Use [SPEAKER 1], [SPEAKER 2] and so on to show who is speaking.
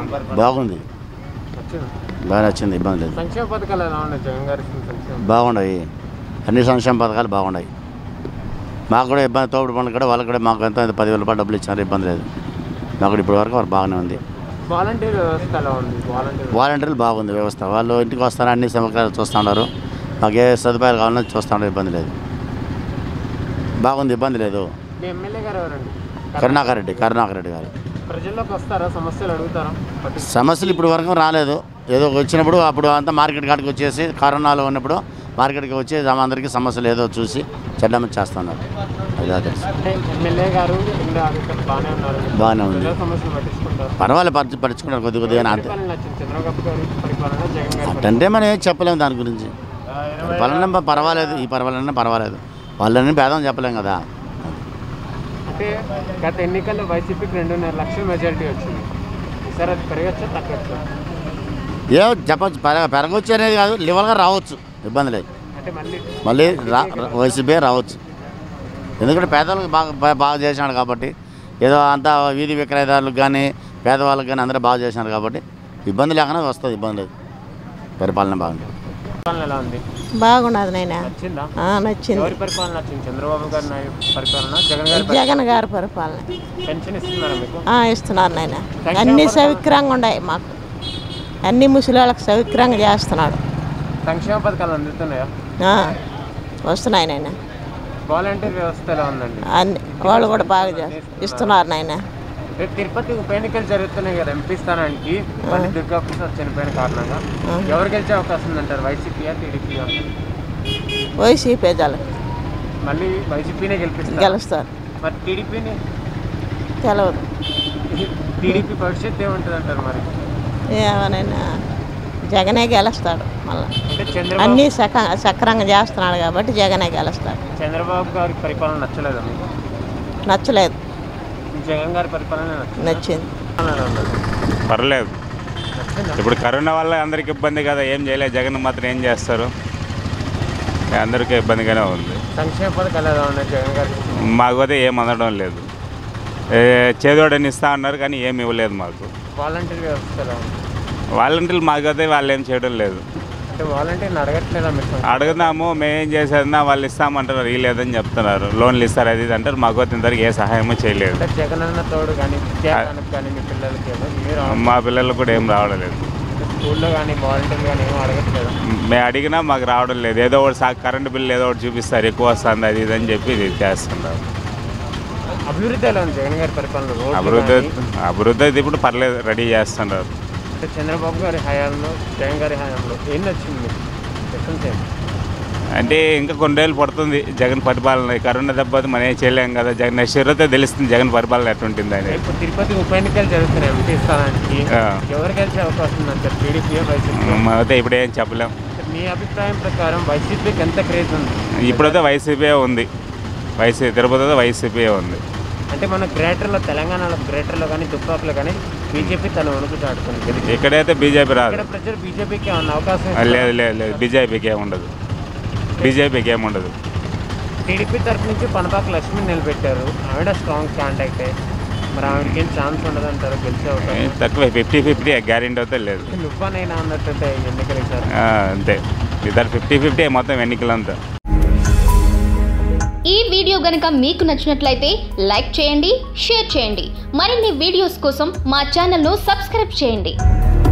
[SPEAKER 1] జగన్ పరిపాలన
[SPEAKER 2] బాగుంది
[SPEAKER 1] నచ్చింది
[SPEAKER 2] బాగా నచ్చింది ఇబ్బంది లేదు
[SPEAKER 1] సంక్షేమ పథకాలు ఎలా ఉన్నాయి జగన్ గారి సంక్షేమ
[SPEAKER 2] బాగున్నాయి అన్ని సంక్షేమ పథకాలు బాగున్నాయి మాకు కూడా ఇబ్బంది తోపుడు పనులు కూడా వాళ్ళకి కూడా మాకు ఎంతో పదివేల రూపాయలు డబ్బులు ఇచ్చినారు ఇబ్బంది లేదు మాకు కూడా ఇప్పటి వరకు వాళ్ళు బాగానే ఉంది
[SPEAKER 1] వాలంటీర్ వ్యవస్థ ఎలా ఉంది వాలంటీర్
[SPEAKER 2] వాలంటీర్లు బాగుంది వ్యవస్థ వాళ్ళు ఇంటికి వస్తారు అన్ని సమగ్రాలు చూస్తూ ఉన్నారు మాకు ఏ సదుపాయాలు కావాలన్నా చూస్తూ ఉన్నారు ఇబ్బంది లేదు బాగుంది ఇబ్బంది లేదు
[SPEAKER 1] మీ ఎమ్మెల్యే గారు ఎవరండి
[SPEAKER 2] కరుణాకర్ రెడ్డి కరుణాకర్ రెడ్డి గారు
[SPEAKER 1] ప్రజల్లోకి వస్తారా సమస్యలు అడుగుతారా పట్టి
[SPEAKER 2] సమస్యలు ఇప్పుడు వరకు రాలేదు ఏదో వచ్చినప్పుడు అప్పుడు అంతా మార్కెట్ కాడికి వచ్చేసి కరోనాలో ఉన్నప్పుడు మార్కెట్కి వచ్చి అందరికీ సమస్యలు ఏదో చూసి చెడ్డమని చేస్తున్నారు అదే తెలుసు
[SPEAKER 1] అంటే ఎమ్మెల్యే గారు ఇంకా ఇక్కడ బాగానే ఉన్నారు
[SPEAKER 2] బాగానే ఉంది
[SPEAKER 1] ప్రజా సమస్యలు పట్టించుకుంటారు
[SPEAKER 2] పర్వాలేదు పరిచి పరుచుకున్నారు కొద్ది కొద్దిగా అంతే
[SPEAKER 1] పరిపాలన నచ్చింది చంద్రబాబు గారి పరిపాలన జగన్ గారి
[SPEAKER 2] అట్టంటే మనం ఏం చెప్పలేము దాని గురించి పరిపాలన పర్వాలేదు ఈ పరిపాలన పర్వాలేదు వాళ్ళని భేదం చెప్పలేం కదా
[SPEAKER 1] అంటే గత ఎన్నికల్లో వైసీపీకి రెండున్నర లక్షల మెజారిటీ వచ్చింది ఈసారి అది పెరగచ్చా తగ్గచ్చా
[SPEAKER 2] ఏమో చెప్పచ్చు పెరగ పెరగవచ్చు అనేది కాదు లివల్గా రావచ్చు ఇబ్బంది లేదు
[SPEAKER 1] అంటే మళ్ళీ
[SPEAKER 2] మళ్ళీ రా వైసీపీ రావచ్చు ఎందుకంటే పేదలకు బాగా బా- బాగా చేసినాడు కాబట్టి ఏదో అంతా వీధి విక్రయదారులకు కానీ పేదవాళ్ళకి కానీ అందరూ బాగా చేసినారు కాబట్టి ఇబ్బంది లేకుండా వస్తుంది ఇబ్బంది లేదు పరిపాలన బాగుంది
[SPEAKER 1] పరిపాలన ఎలా ఉంది
[SPEAKER 3] బాగున్నది నాయన
[SPEAKER 1] నచ్చిందా
[SPEAKER 3] నచ్చింది
[SPEAKER 1] ఎవరి పరిపాలన నచ్చింది చంద్రబాబు గారి నాయ- పరిపాలన జగన్ గారి పరిపాలన?
[SPEAKER 3] జగన్ గారి పరిపాలన
[SPEAKER 1] పెన్షన్ ఇస్తున్నారా మీకు
[SPEAKER 3] ఆ, ఇస్తున్నారు నాయన అన్ని సౌకర్యంగా ఉన్నాయి మాకు అన్ని ముసలి వాళ్ళకి సౌకర్యంగా చేస్తున్నాడు
[SPEAKER 1] సంక్షేమ పథకాలు అందుతున్నాయా
[SPEAKER 3] ఆ, వస్తున్నాయి నాయన
[SPEAKER 1] వాలంటీర్ వ్యవస్థ ఎలా ఉందండి
[SPEAKER 3] అన్ని వాళ్ళు కూడా బాగా చేస్తారు ఇస్తున్నారు నాయన
[SPEAKER 1] రేపు తిరుపతి ఉప ఎన్నికలు జరుగుతున్నాయి కదా ఎంపీ స్థానానికి మళ్ళీ దుర్గా ప్రసాద్ చనిపోయిన కారణంగా ఎవరు గెలిచే అవకాశం ఉందంటారు వైసీపీయా టీడీపీయా
[SPEAKER 3] వైసీపీ జలు
[SPEAKER 1] మళ్ళీ వైసీపీనే గెలిపిస్తారు
[SPEAKER 3] గెలుస్తారు
[SPEAKER 1] మరి టీడీపీని
[SPEAKER 3] తెలవదు
[SPEAKER 1] టీడీపీ భవిష్యత్తు ఏముంటుంది అంటారు మరి
[SPEAKER 3] ఏమనైనా జగనే గెలుస్తాడు మళ్ళీ
[SPEAKER 1] అంటే చంద్రబాబు
[SPEAKER 3] అన్నీ సక సక్రంగా చేస్తున్నాడు కాబట్టి జగనే గెలుస్తాడు
[SPEAKER 1] చంద్రబాబు గారి పరిపాలన నచ్చలేదా మీకు
[SPEAKER 3] నచ్చలేదు
[SPEAKER 1] జగన్ గారి పరిపాలన నచ్చిందా?
[SPEAKER 3] నచ్చింది
[SPEAKER 1] ఎలా ఉందండి?
[SPEAKER 4] పర్లేదు
[SPEAKER 1] నచ్చిందా?
[SPEAKER 4] ఇప్పుడు కరోనా వల్ల అందరికి ఇబ్బంది కదా ఏం చేయలేదు జగన్ మాత్రం ఏం చేస్తారు అందరికీ ఇబ్బందిగానే ఉంది
[SPEAKER 1] సంక్షేమ పథకాలు ఎలా ఉన్నాయి జగన్ గారి
[SPEAKER 4] మాకు అయితే ఏం అందడం లేదు ఏ, చేదోడని ఇస్తా అన్నారు కానీ ఏమి ఇవ్వలేదు మాకు
[SPEAKER 1] వాలంటీర్ వ్యవస్థ ఎలా ఉంది
[SPEAKER 4] వాలంటీర్లు మాకు అయితే వాళ్ళు ఏం చేయడం లేదు
[SPEAKER 1] అంటే వాలంటీర్ని అడగట్లేదా మీరు
[SPEAKER 4] అడుగుదాము మేమేం చేసేదన్నా వాళ్ళు ఇస్తామంటారు ఇవ్వలేదని చెప్తున్నారు లోన్లు ఇస్తారు అది ఇది అంటారు మాకు అయితే ఇంతవరకు ఏ సహాయమూ చేయలేదు
[SPEAKER 1] అంటే జగన్ అన్న తోడు కానీ విద్యాదానికి కానీ మీ పిల్లలకి ఏదో మీరు
[SPEAKER 4] మా పిల్లలకు కూడా ఏం రావడం లేదు
[SPEAKER 1] స్కూల్లో కానీ వాలంటీర్లు కానీ ఏమో అడగట్లేదు
[SPEAKER 4] మేము అడిగినా మాకు రావడం లేదు ఏదో ఒకటి సా కరెంటు బిల్లు ఏదో ఒకటి చూపిస్తారు ఎక్కువ వస్తుంది అది ఇది అని చెప్పి ఇది చేస్తున్నారు
[SPEAKER 1] అభివృద్ధి ఎలా ఉంది జగన్ గారి పరిపాలన రోడ్లు
[SPEAKER 4] అభివృద్ధి
[SPEAKER 1] కానీ,
[SPEAKER 4] అభివృద్ధి అయితే ఇప్పుడు పర్లేదు రెడీ చేస్తున్నారు
[SPEAKER 1] అంటే చంద్రబాబు గారి హయాంలో జగన్ గారి హయాంలో ఏం నచ్చింది మీకు డిఫరెన్స్ ఏంటి
[SPEAKER 4] అంటే ఇంకా కొన్ని రోజులు పడుతుంది జగన్ పరిపాలన ఈ కరోనా దెబ్బతి మనం ఏం చేయలేం కదా జగన్ నెక్స్ట్ ఇయర్ అయితే తెలుస్తుంది జగన్ పరిపాలన ఎట్లుంటుంది అని
[SPEAKER 1] ఇప్పుడు తిరుపతి ఉప ఎన్నికలు జరుగుతున్నాయి ఎంపీ స్థానానికి
[SPEAKER 4] ఆ.
[SPEAKER 1] ఎవరు గెలిచే అవకాశం ఉందంటారు టీడీపీ వైసీపీ
[SPEAKER 4] మనం అయితే ఇప్పుడు ఏం చెప్పలేం
[SPEAKER 1] మీ అభిప్రాయం ప్రకారం వైసీపీకి ఎంత క్రేజ్ ఉంది
[SPEAKER 4] ఇప్పుడైతే వైసీపీ ఉంది వైసీపీ తిరుపతి అయితే వైసీపీ ఉంది
[SPEAKER 1] అంటే మన గ్రేటర్లో తెలంగాణలో గ్రేటర్లో కానీ దుబ్బాకులో కానీ బీజేపీ తన వణుకు చాటుతుంది గెలిచి
[SPEAKER 4] ఇక్కడైతే బీజేపీ రాదు
[SPEAKER 1] ఇక్కడ ప్రజలు బీజేపీకి ఏమన్నా అవకాశం
[SPEAKER 4] ఆ, లేదు లేదు లేదు బీజేపీకి ఏమి ఉండదు బీజేపీకి ఏమి ఉండదు
[SPEAKER 1] టీడీపీ తరఫు నుంచి పనపాక లక్ష్మి నిలబెట్టారు ఆవిడ స్ట్రాంగ్ కాంటాక్ట్ మరి ఆవిడకి ఏం ఛాన్స్ ఉండదు అంటారు గెలిచే
[SPEAKER 4] ఏం
[SPEAKER 1] అవకాశం
[SPEAKER 4] తక్కువ ఫిఫ్టీ ఫిఫ్టీ గ్యారెంటీ అయితే లేదు
[SPEAKER 1] నువ్వనైనా అన్నట్టుంటే ఎన్నికలు సార్
[SPEAKER 4] ఆ, అంతే ఇద్దరు ఫిఫ్టీ ఫిఫ్టీ మొత్తం ఎన్నికలంతా
[SPEAKER 5] ఈ వీడియో గనుక మీకు నచ్చినట్లయితే లైక్ చేయండి షేర్ చేయండి మరిన్ని వీడియోస్ కోసం మా ఛానల్ను సబ్స్క్రైబ్ చేయండి